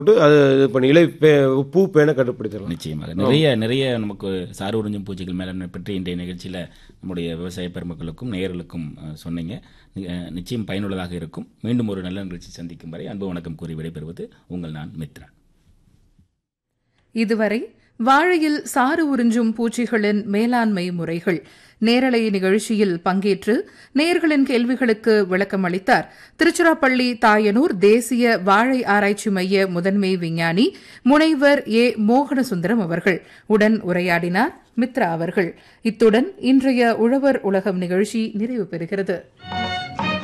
போட்டு அது இது பண்ணி இலை பே பூ பேனை கட்டுப்படுத்திடலாம் நிச்சயமாக நிறைய நிறைய நமக்கு சாறு உறிஞ்சும் பூச்சிகள் மேலாண்மை பற்றி இன்றைய நிகழ்ச்சியில் நம்முடைய விவசாய பெருமக்களுக்கும் நேயர்களுக்கும் அஹ், சொன்னீங்க அஹ், நிச்சயம் பயனுள்ளதாக இருக்கும் மீண்டும் ஒரு நல்ல நிகழ்ச்சி சந்திக்கும் வரை அன்பு வணக்கம் கூறி விடைபெறுவது உங்கள் நான் மித்ரன் இதுவரை வாழையில் சாறு உறிஞ்சும் பூச்சிகளின் மேலாண்மை முறைகள் நேரலை நிகழ்ச்சியில் பங்கேற்று நேயர்களின் கேள்விகளுக்கு விளக்கம் அளித்தார் திருச்சிராப்பள்ளி தாயனூர் தேசிய வாழை ஆராய்ச்சி மைய முதன்மை விஞ்ஞானி முனைவர் ஏ மோகனசுந்தரம் அவர்கள் உடன் உரையாடினார் மித்ரா அவர்கள் இத்துடன் இன்றைய உழவர் உலகம் நிகழ்ச்சி நிறைவு பெறுகிறது